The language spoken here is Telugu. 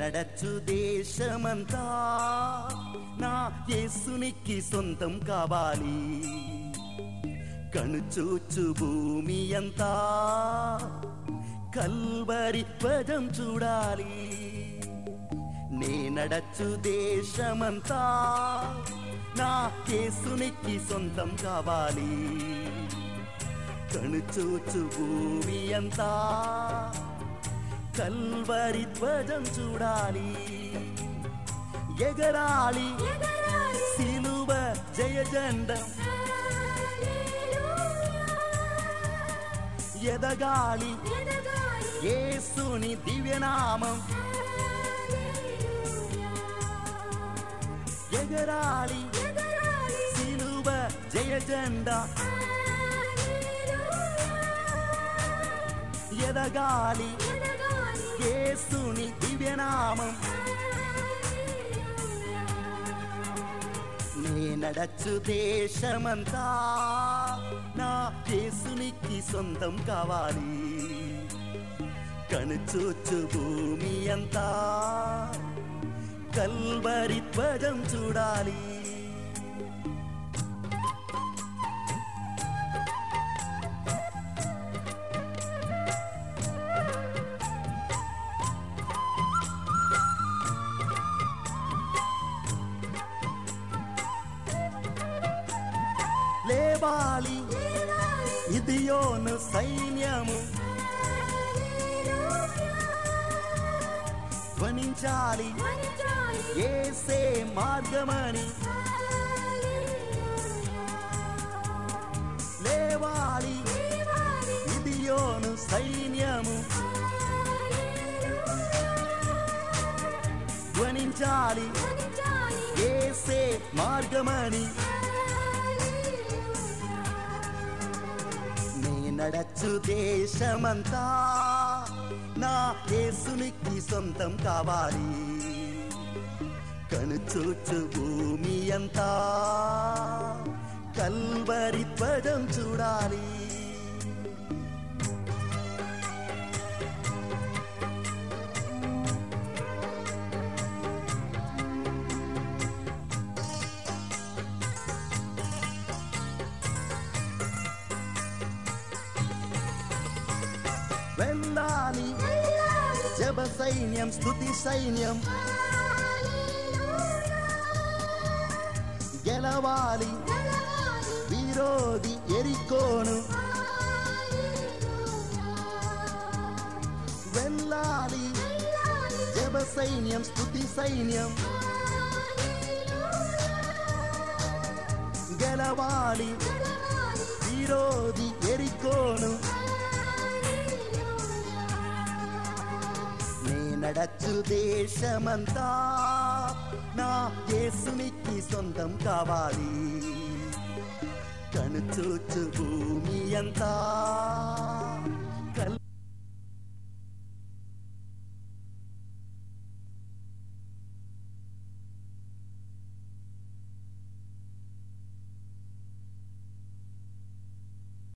నడచు దేశమంతా నా యేసునికి సొంతం కావాలి కనుచూచు భూమి అంతా కల్వరి పదం చూడాలి నే నడచు దేశమంతా నా కేసునికి సొంతం కావాలి కనుచూచు భూమి అంతా కల్వరి ధ్వజం చూడాలి ఎగరాలి ఎగరాలి సిలువ జయజెండం ఎదగాలి ఎదగాలి యేసుని దివ్యనామం ఎగరాలి ఎగరాలి సిలువ జయజెండా ఎదగాలి ఎదగాలి యేసుని దివ్యనామం నే నడచు దేశమంతా నా యేసునికి సొంతం కావాలి కనుచూచు భూమి అంతా కల్వరి ధ్వజం చూడాలి లేవాలి ఇదియోను సైన్యము ధ్వనించాలి ఏసే మార్గమని లేవాలి ఇదియోను సైన్యము ధ్వనించాలి ఏసే మార్గమని నే నడచు దేశమంతా నా యేసునికి సొంతం కావాలి కనుచూచు భూమి అంతా కల్వరి పదం చూడాలి వెళ్ళాలి జబ సైన్యం స్థుతి సైన్యం గెలవాలి విరోధి ఎరికోను వెళ్ళాలి జబ సైన్యం స్థుతి సైన్యం గెలవాలి విరోధి ఎరికోను నే నడచు దేశమంతా నా యేసునికి సొంతం కావాలి కనుచూచు భూమి అంతా